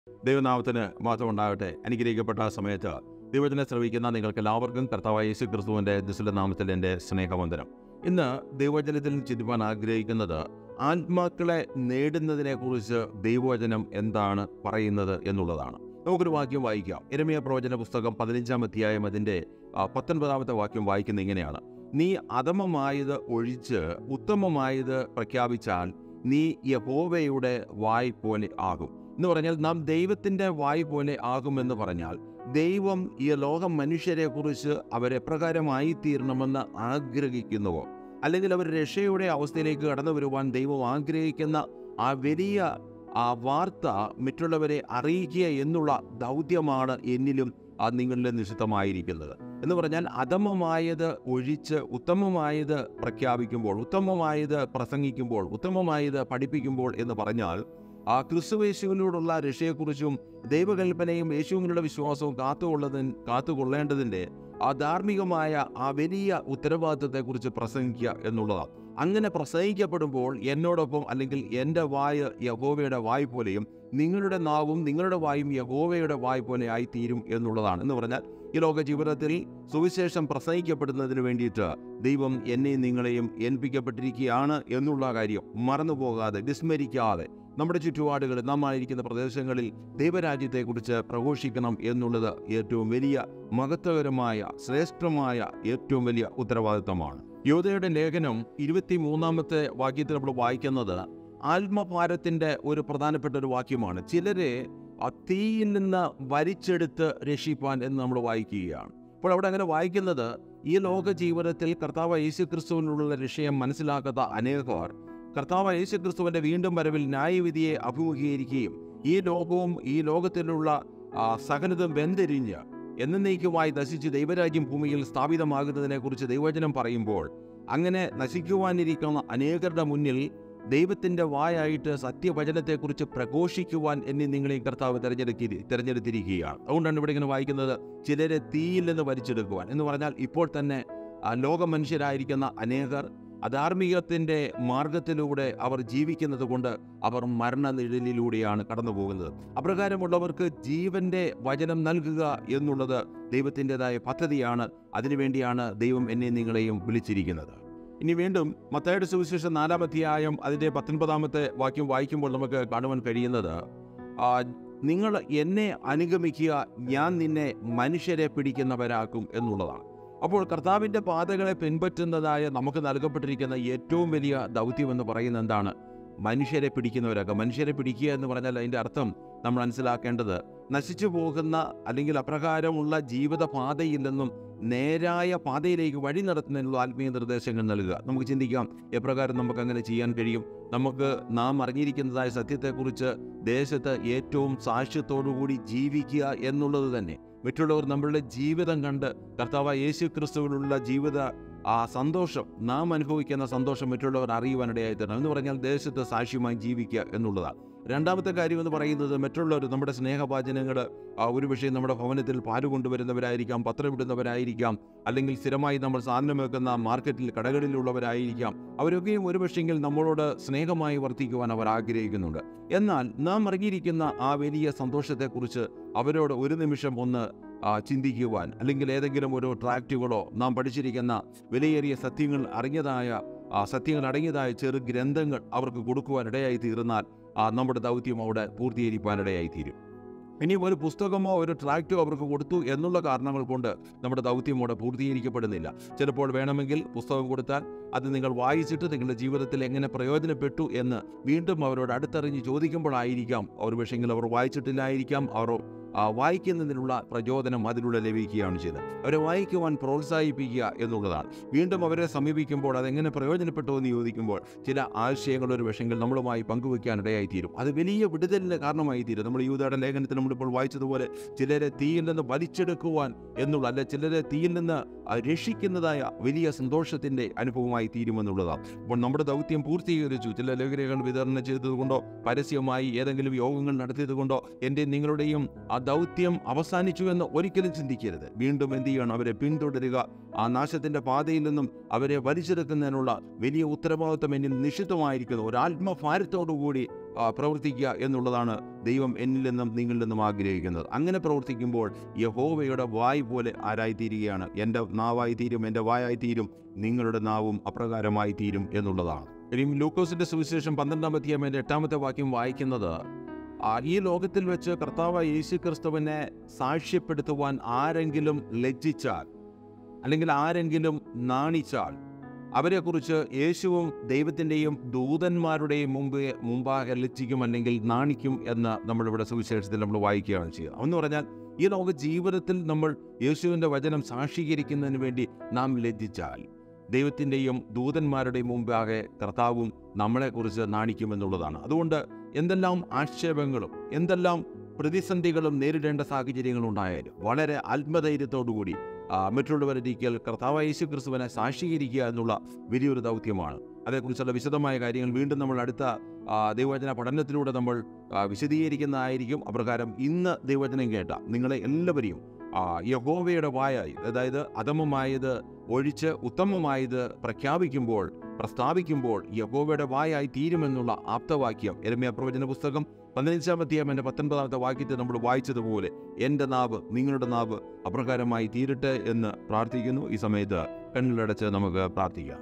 ദൈവനാമത്തിന് മാത്രം ഉണ്ടാകട്ടെ അനുഗ്രഹിക്കപ്പെട്ട ആ സമയത്ത് ദൈവത്തിനെ ശ്രവിക്കുന്ന നിങ്ങൾക്ക് എല്ലാവർക്കും കർത്താവായ യേശു ക്രിസ്തുവിൻ്റെ ദിശുല നാമത്തിൽ എൻ്റെ സ്നേഹവന്ദനം ഇന്ന് ദൈവവചനത്തിൽ ചിന്തിപ്പാൻ ആഗ്രഹിക്കുന്നത് ആത്മാക്കളെ നേടുന്നതിനെക്കുറിച്ച് ദൈവവചനം എന്താണ് പറയുന്നത് എന്നുള്ളതാണ് നമുക്കൊരു വാക്യം വായിക്കാം ഇരമിയ പ്രവചന പുസ്തകം പതിനഞ്ചാം അധ്യായം അതിൻ്റെ ആ, പത്തൊൻപതാമത്തെ വാക്യം വായിക്കുന്ന ഇങ്ങനെയാണ് നീ അധമമായത് ഒഴിച്ച് ഉത്തമമായത് പ്രഖ്യാപിച്ചാൽ നീ യഹോവയുടെ വായ് പോലെ ആകും എന്ന് പറഞ്ഞാൽ നാം ദൈവത്തിൻ്റെ വായ് പോലെ ആകുമെന്ന് പറഞ്ഞാൽ ദൈവം ഈ ലോകം മനുഷ്യരെക്കുറിച്ച് അവരെപ്രകാരമായി തീരണമെന്ന് ആഗ്രഹിക്കുന്നുവോ അല്ലെങ്കിൽ അവർ രക്ഷയുടെ അവസ്ഥയിലേക്ക് കടന്നു വരുവാൻ ദൈവം ആഗ്രഹിക്കുന്ന ആ വലിയ ആ വാർത്ത മറ്റുള്ളവരെ അറിയിക്കുക എന്നുള്ള ദൗത്യമാണ് എന്നിലും ആ നിങ്ങളിലും നിഷിദ്ധമായിരിക്കുന്നത് എന്ന് പറഞ്ഞാൽ അധമമായത് ഒഴിച്ച് ഉത്തമമായത് പ്രഖ്യാപിക്കുമ്പോൾ ഉത്തമമായത് പ്രസംഗിക്കുമ്പോൾ ഉത്തമമായത് പഠിപ്പിക്കുമ്പോൾ എന്ന് പറഞ്ഞാൽ ആ ക്രിസ്തുവേശുവിനോടുള്ള രക്ഷയെക്കുറിച്ചും ദൈവകൽപ്പനയും യേശുവിനുള്ള വിശ്വാസവും കാത്തുകൊള്ളതിന് കാത്തുകൊള്ളേണ്ടതിൻ്റെ ആ ധാർമ്മികമായ ആ വലിയ ഉത്തരവാദിത്തത്തെക്കുറിച്ച് പ്രസംഗിക്കുക എന്നുള്ളതാണ് അങ്ങനെ പ്രസംഗിക്കപ്പെടുമ്പോൾ എന്നോടൊപ്പം അല്ലെങ്കിൽ എൻ്റെ വായ് യഹോവയുടെ വായ് പോലെയും നിങ്ങളുടെ നാവും നിങ്ങളുടെ വായും യഹോവയുടെ വായ് പോലെ ആയിത്തീരും എന്നുള്ളതാണ് എന്ന് പറഞ്ഞാൽ ഈ ലോക ജീവിതത്തിൽ സുവിശേഷം പ്രസംഗിക്കപ്പെടുന്നതിന് വേണ്ടിയിട്ട് ദൈവം എന്നെയും നിങ്ങളെയും ഏൽപ്പിക്കപ്പെട്ടിരിക്കുകയാണ് എന്നുള്ള കാര്യം മറന്നുപോകാതെ വിസ്മരിക്കാതെ നമ്മുടെ ചുറ്റുപാടുകളിൽ നാം ആയിരിക്കുന്ന പ്രദേശങ്ങളിൽ ദൈവരാജ്യത്തെക്കുറിച്ച് പ്രഘോഷിക്കണം എന്നുള്ളത് ഏറ്റവും വലിയ മഹത്വകരമായ ശ്രേഷ്ഠമായ ഏറ്റവും വലിയ ഉത്തരവാദിത്തമാണ് യോധയുടെ ലേഖനം ഇരുപത്തി മൂന്നാമത്തെ വാക്യത്തിൽ നമ്മൾ വായിക്കുന്നത് ആത്മഭാരത്തിൻ്റെ ഒരു പ്രധാനപ്പെട്ട ഒരു വാക്യമാണ് ചിലരെ ആ തീയിൽ നിന്ന് വലിച്ചെടുത്ത് രക്ഷിപ്പാൻ എന്ന് നമ്മൾ വായിക്കുകയാണ് അപ്പോൾ അവിടെ അങ്ങനെ വായിക്കുന്നത് ഈ ലോക ജീവിതത്തിൽ കർത്താവ് യേശു ക്രിസ്തുവിനുള്ള രക്ഷയം മനസ്സിലാക്കാത്ത അനേകർ കർത്താവ് യേശു ക്രിസ്തുവിൻ്റെ വീണ്ടും വരവിൽ ന്യായവിധിയെ അഭിമുഖീകരിക്കുകയും ഈ ലോകവും ഈ ലോകത്തിലുള്ള ആ, സകലതും വെന്തെരിഞ്ഞ് എന്നേക്കുമായി നശിച്ച് ദൈവരാജ്യം ഭൂമിയിൽ സ്ഥാപിതമാകുന്നതിനെക്കുറിച്ച് ദൈവവചനം പറയുമ്പോൾ അങ്ങനെ നശിക്കുവാനിരിക്കുന്ന അനേകരുടെ മുന്നിൽ ദൈവത്തിൻ്റെ വായായിട്ട് സത്യവചനത്തെക്കുറിച്ച് പ്രഘോഷിക്കുവാൻ എന്നെ നിങ്ങളെ കർത്താവ് തിരഞ്ഞെടുക്കി തിരഞ്ഞെടുത്തിരിക്കുകയാണ് അതുകൊണ്ടാണ് ഇവിടെ ഇങ്ങനെ വായിക്കുന്നത് ചിലരെ തീയിൽ നിന്ന് വലിച്ചെടുക്കുവാൻ എന്ന് പറഞ്ഞാൽ ഇപ്പോൾ തന്നെ ആ, ലോക മനുഷ്യരായിരിക്കുന്ന അനേകർ അധാർമികത്തിൻ്റെ മാർഗത്തിലൂടെ അവർ ജീവിക്കുന്നത് കൊണ്ട് അവർ മരണനിഴലിലൂടെയാണ് കടന്നു പോകുന്നത് അപ്രകാരമുള്ളവർക്ക് ജീവന്റെ വചനം നൽകുക എന്നുള്ളത് ദൈവത്തിൻ്റെതായ പദ്ധതിയാണ് അതിനുവേണ്ടിയാണ് ദൈവം എന്നെ നിങ്ങളെയും വിളിച്ചിരിക്കുന്നത് ഇനി വീണ്ടും മത്തായുടെ സുവിശേഷം നാലാം അധ്യായം അതിൻ്റെ പത്തൊൻപതാമത്തെ വാക്യം വായിക്കുമ്പോൾ നമുക്ക് കാണുവാൻ കഴിയുന്നത് ആ, നിങ്ങൾ എന്നെ അനുഗമിക്കുക ഞാൻ നിന്നെ മനുഷ്യരെ പിടിക്കുന്നവരാക്കും എന്നുള്ളതാണ് അപ്പോൾ കർത്താവിൻ്റെ പാതകളെ പിൻപറ്റുന്നതായ നമുക്ക് നൽകപ്പെട്ടിരിക്കുന്ന ഏറ്റവും വലിയ ദൗത്യം എന്ന് പറയുന്നത് എന്താണ് മനുഷ്യരെ പിടിക്കുന്നവരൊക്കെ മനുഷ്യരെ പിടിക്കുക എന്ന് പറഞ്ഞാൽ അതിൻ്റെ അർത്ഥം നമ്മൾ മനസ്സിലാക്കേണ്ടത് നശിച്ചു പോകുന്ന അല്ലെങ്കിൽ അപ്രകാരമുള്ള ജീവിത പാതയിൽ നിന്നും നേരായ പാതയിലേക്ക് വഴി നടത്തുന്നതിനുള്ള ആത്മീയ നിർദ്ദേശങ്ങൾ നൽകുക നമുക്ക് ചിന്തിക്കാം എപ്രകാരം നമുക്ക് അങ്ങനെ ചെയ്യാൻ കഴിയും നമുക്ക് നാം അറിഞ്ഞിരിക്കുന്നതായ സത്യത്തെക്കുറിച്ച് ദേശത്ത് ഏറ്റവും സാക്ഷ്യത്തോടുകൂടി ജീവിക്കുക എന്നുള്ളത് തന്നെ മറ്റുള്ളവർ നമ്മളുടെ ജീവിതം കണ്ട് കർത്താവ് യേശു ക്രിസ്തുവിനുള്ള ജീവിത ആ സന്തോഷം നാം അനുഭവിക്കുന്ന സന്തോഷം മറ്റുള്ളവർ അറിയുവാനിടയായി തരണം എന്ന് പറഞ്ഞാൽ ദേശത്ത് സാക്ഷ്യമായി ജീവിക്കുക എന്നുള്ളതാണ് രണ്ടാമത്തെ കാര്യം എന്ന് പറയുന്നത് മറ്റുള്ളവർ നമ്മുടെ സ്നേഹവാചനങ്ങൾ ഒരു വിഷയം നമ്മുടെ ഭവനത്തിൽ പാല് കൊണ്ടുവരുന്നവരായിരിക്കാം പത്രമിടുന്നവരായിരിക്കാം അല്ലെങ്കിൽ സ്ഥിരമായി നമ്മൾ സാധനം വെക്കുന്ന മാർക്കറ്റിൽ കടകളിലുള്ളവരായിരിക്കാം അവരൊക്കെയും ഒരു പക്ഷെങ്കിൽ നമ്മളോട് സ്നേഹമായി വർത്തിക്കുവാൻ അവർ ആഗ്രഹിക്കുന്നുണ്ട് എന്നാൽ നാം അറിഞ്ഞിരിക്കുന്ന ആ വലിയ സന്തോഷത്തെക്കുറിച്ച് അവരോട് ഒരു നിമിഷം ഒന്ന് ആ, ചിന്തിക്കുവാൻ അല്ലെങ്കിൽ ഏതെങ്കിലും ഒരു ട്രാക്റ്റുകളോ നാം പഠിച്ചിരിക്കുന്ന വിലയേറിയ സത്യങ്ങൾ അറിഞ്ഞതായ ആ സത്യങ്ങൾ അടങ്ങിയതായ ചെറു ഗ്രന്ഥങ്ങൾ അവർക്ക് കൊടുക്കുവാൻ ഇടയായി തീർന്നാൽ ആ നമ്മുടെ ദൗത്യം അവിടെ പൂർത്തീകരിക്കാൻ ഇടയായി തീരും ഇനി ഒരു പുസ്തകമോ ഒരു ട്രാക്റ്റോ അവർക്ക് കൊടുത്തു എന്നുള്ള കാരണങ്ങൾ കൊണ്ട് നമ്മുടെ ദൗത്യം അവിടെ പൂർത്തീകരിക്കപ്പെടുന്നില്ല ചിലപ്പോൾ വേണമെങ്കിൽ പുസ്തകം കൊടുത്താൽ അത് നിങ്ങൾ വായിച്ചിട്ട് നിങ്ങളുടെ ജീവിതത്തിൽ എങ്ങനെ പ്രയോജനപ്പെട്ടു എന്ന് വീണ്ടും അവരോട് അടുത്തറിഞ്ഞ് ചോദിക്കുമ്പോഴായിരിക്കാം അവർ പക്ഷെങ്കിൽ അവർ വായിച്ചിട്ടില്ലായിരിക്കാം അവർ ആ, വായിക്കുന്നതിനുള്ള പ്രചോദനം അതിലൂടെ ലഭിക്കുകയാണ് ചെയ്തത് അവരെ വായിക്കുവാൻ പ്രോത്സാഹിപ്പിക്കുക എന്നുള്ളതാണ് വീണ്ടും അവരെ സമീപിക്കുമ്പോൾ അതെങ്ങനെ പ്രയോജനപ്പെട്ടു എന്ന് ചോദിക്കുമ്പോൾ ചില ആശയങ്ങൾ ഒരു വിഷയങ്ങൾ നമ്മളുമായി പങ്കുവയ്ക്കാൻ ഇടയായി തീരും അത് വലിയ വിടുതലിന് കാരണമായി തീരും നമ്മൾ യൂതയുടെ ലേഖനത്തിൽ നമ്മളിപ്പോൾ വായിച്ചതുപോലെ ചിലരെ തീയിൽ നിന്ന് വലിച്ചെടുക്കുവാൻ എന്നുള്ള അല്ലെ ചിലരെ തീയിൽ നിന്ന് ആ, രക്ഷിക്കുന്നതായ വലിയ സന്തോഷത്തിൻ്റെ അനുഭവമായി തീരുമെന്നുള്ളതാണ് അപ്പോൾ നമ്മുടെ ദൗത്യം പൂർത്തീകരിച്ചു ചില ലേഖനങ്ങൾ വിതരണം ചെയ്തതുകൊണ്ടോ പരസ്യമായി ഏതെങ്കിലും യോഗങ്ങൾ നടത്തിയതുകൊണ്ടോ എൻ്റെ നിങ്ങളുടെയും ആ ദൗത്യം അവസാനിച്ചു എന്ന് ഒരിക്കലും ചിന്തിക്കരുത് വീണ്ടും എന്ത് ചെയ്യണം അവരെ പിന്തുടരുക ആ നാശത്തിൻ്റെ പാതയിൽ നിന്നും അവരെ വലിച്ചെടുക്കുന്നതിനുള്ള വലിയ ഉത്തരവാദിത്വം എന്നിൽ നിഷിദ്ധമായിരിക്കുന്നു ഒരു ആത്മഭാരത്തോടുകൂടി ആ, പ്രവർത്തിക്കുക എന്നുള്ളതാണ് ദൈവം എന്നിൽ നിന്നും നിങ്ങളിൽ നിന്നും ആഗ്രഹിക്കുന്നത് അങ്ങനെ പ്രവർത്തിക്കുമ്പോൾ യഹോവയുടെ വായ് പോലെ ആരായിത്തീരുകയാണ് എൻ്റെ നാവായി തീരും എൻ്റെ വായായി തീരും നിങ്ങളുടെ നാവും അപ്രകാരമായി തീരും എന്നുള്ളതാണ് ഇനിയും ലൂക്കോസിന്റെ സുവിശേഷം പന്ത്രണ്ടാം അധ്യായം എൻ്റെ എട്ടാമത്തെ വാക്യം വായിക്കുന്നത് ആ, ഈ ലോകത്തിൽ വെച്ച് കർത്താവ് യേശു ക്രിസ്തുവിനെ സാക്ഷ്യപ്പെടുത്തുവാൻ ആരെങ്കിലും ലജ്ജിച്ചാൽ അല്ലെങ്കിൽ ആരെങ്കിലും നാണിച്ചാൽ അവരെക്കുറിച്ച് യേശുവും ദൈവത്തിൻ്റെയും ദൂതന്മാരുടെയും മുമ്പ് മുമ്പാകെ ലജ്ജിക്കും അല്ലെങ്കിൽ നാണിക്കും എന്ന് നമ്മളിവിടെ സുവിശേഷത്തിൽ നമ്മൾ വായിക്കുകയാണ് ചെയ്യുക എന്ന് പറഞ്ഞാൽ ഈ ലോക ജീവിതത്തിൽ നമ്മൾ യേശുവിൻ്റെ വചനം സാക്ഷീകരിക്കുന്നതിന് വേണ്ടി നാം ലജ്ജിച്ചാൽ ദൈവത്തിൻ്റെയും ദൂതന്മാരുടെയും മുമ്പാകെ കർത്താവും നമ്മളെക്കുറിച്ച് നാണിക്കുമെന്നുള്ളതാണ് അതുകൊണ്ട് എന്തെല്ലാം ആക്ഷേപങ്ങളും എന്തെല്ലാം പ്രതിസന്ധികളും നേരിടേണ്ട സാഹചര്യങ്ങളുണ്ടായാലും വളരെ ആത്മധൈര്യത്തോടുകൂടി ആ, മറ്റുള്ളവരിക്കൽ കർത്താവ് യേശു ക്രിസ്തുവിനെ സാക്ഷീകരിക്കുക എന്നുള്ള വലിയൊരു ദൗത്യമാണ് അതേക്കുറിച്ചുള്ള വിശദമായ കാര്യങ്ങൾ വീണ്ടും നമ്മൾ അടുത്ത ആ, ദൈവവചന പഠനത്തിലൂടെ നമ്മൾ ആ, വിശദീകരിക്കുന്നതായിരിക്കും അപ്രകാരം ഇന്ന് ദൈവവചനം കേട്ട നിങ്ങളെ എല്ലാവരെയും ആ, യഹോവയുടെ വായായി അതായത് അധമമായത് ഒഴിച്ച് ഉത്തമമായത് പ്രഖ്യാപിക്കുമ്പോൾ പ്രസ്താവിക്കുമ്പോൾ യഹോവയുടെ വായായി തീരുമെന്നുള്ള ആപ്തവാക്യം എരമ്യ പ്രവചന പുസ്തകം പതിനഞ്ചാം അധ്യായം എൻ്റെ പത്തൊൻപതാമത്തെ വാക്യത്തെ നമ്മൾ വായിച്ചതുപോലെ എൻ്റെ നാവ് നിങ്ങളുടെ നാവ് അപ്രകാരമായി തീരട്ടെ എന്ന് പ്രാർത്ഥിക്കുന്നു ഈ സമയത്ത് കണ്ണുകളടച്ച് നമുക്ക് പ്രാർത്ഥിക്കാം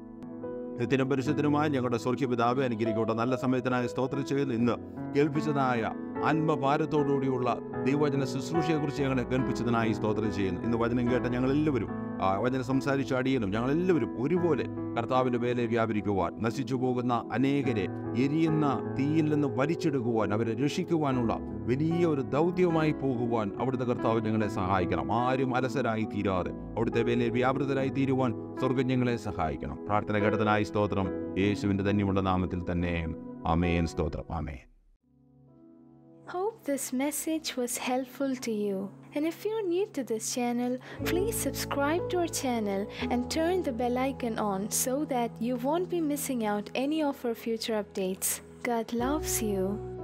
നിത്യനും പരിശുദ്ധനുമായ ഞങ്ങളുടെ സ്വർഗീയ പിതാവ് അനുഗ്രഹിക്കട്ടെ നല്ല സമയത്തിനായ സ്തോത്രം ചെയ്ത് ഇന്ന് കേൾപ്പിച്ചതായ ആത്മഭാരത്തോടുകൂടിയുള്ള ദൈവവചന ശുശ്രൂഷയെക്കുറിച്ച് ഞങ്ങളെ കേൾപ്പിച്ചതിനായി സ്തോത്രം ചെയ്യുന്നു ഇന്ന് വചനം കേട്ട ഞങ്ങളെല്ലാവരും ആ വചനം സംസാരിച്ച അടിയനും ഞങ്ങളെല്ലാവരും ഒരുപോലെ കർത്താവിൻ്റെ മേലെ വ്യാപരിക്കുവാൻ നശിച്ചു പോകുന്ന അനേകരെ എരിയുന്ന തീയിൽ നിന്ന് വലിച്ചെടുക്കുവാൻ അവരെ രക്ഷിക്കുവാനുള്ള വലിയ ഒരു ദൗത്യമായി പോകുവാൻ അവിടുത്തെ കർത്താവ് ഞങ്ങളെ സഹായിക്കണം ആരും അലസരായി തീരാതെ അവിടുത്തെ വേലയിൽ വ്യാപൃതരായി തീരുവാൻ സ്വർഗം ഞങ്ങളെ സഹായിക്കണം പ്രാർത്ഥന ഘട്ടത്തിനായി സ്തോത്രം യേശുവിൻ്റെ ധന്യമുള്ള നാമത്തിൽ തന്നെ അമേൻ സ്തോത്രം ആമേൻ Hope this message was helpful to you. And if you're new to this channel, please subscribe to our channel and turn the bell icon on so that you won't be missing out any of our future updates. God loves you.